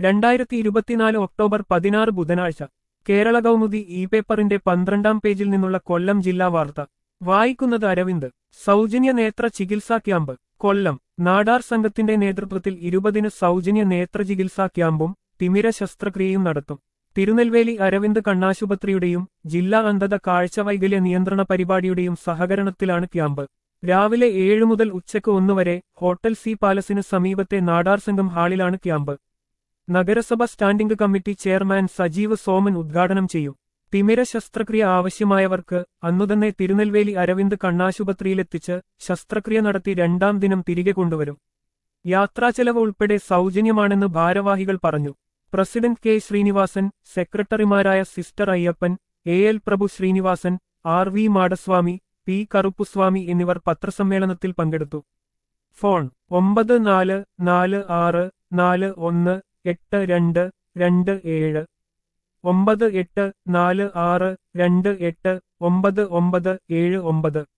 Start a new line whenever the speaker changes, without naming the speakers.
രണ്ടായിരത്തി ഇരുപത്തിനാല് ഒക്ടോബർ പതിനാറ് ബുധനാഴ്ച കേരള കൗമുദി ഇ പേപ്പറിന്റെ പന്ത്രണ്ടാം പേജിൽ നിന്നുള്ള കൊല്ലം ജില്ലാ വാർത്ത വായിക്കുന്നത് അരവിന്ദ് സൗജന്യ നേത്ര ചികിത്സാ ക്യാമ്പ് കൊല്ലം നാടാർ സംഘത്തിന്റെ നേതൃത്വത്തിൽ ഇരുപതിന് സൗജന്യ നേത്ര ചികിത്സാ ക്യാമ്പും തിമിര ശസ്ത്രക്രിയയും നടത്തും തിരുനെൽവേലി അരവിന്ദ് കണ്ണാശുപത്രിയുടെയും ജില്ലാ അന്ധത കാഴ്ചവൈകല്യ നിയന്ത്രണ പരിപാടിയുടെയും സഹകരണത്തിലാണ് ക്യാമ്പ് രാവിലെ ഏഴ് മുതൽ ഉച്ചയ്ക്ക് ഒന്നുവരെ ഹോട്ടൽ സി പാലസിന് സമീപത്തെ നാടാർ സംഘം ഹാളിലാണ് ക്യാമ്പ് നഗരസഭ standing committee chairman Sajeev Soman ഉദ്ഘാടനം ചെയ്യും തിമിര ശസ്ത്രക്രിയ ആവശ്യമായവർക്ക് അന്നുതന്നെ തിരുനെൽവേലി അരവിന്ദ് കണ്ണാശുപത്രിയിലെത്തിച്ച് ശസ്ത്രക്രിയ നടത്തി രണ്ടാം ദിനം തിരികെ കൊണ്ടുവരും യാത്രാചെലവ് ഉൾപ്പെടെ സൗജന്യമാണെന്ന് ഭാരവാഹികൾ പറഞ്ഞു പ്രസിഡന്റ് കെ ശ്രീനിവാസൻ സെക്രട്ടറിമാരായ sister Ayyappan A L Prabhu Srinivasan R V Madaswamy P Karuppuswamy എന്നിവർ പത്രസമ്മേളനത്തിൽ പങ്കെടുത്തു ഫോൺ ഒമ്പത് നാല് നാല് ആറ് നാല് ഒന്ന് എട്ട് രണ്ട് രണ്ട് ഏഴ് ഒമ്പത് എട്ട് നാല് ആറ് രണ്ട് എട്ട് ഒമ്പത് ഒമ്പത് ഏഴ് ഒമ്പത്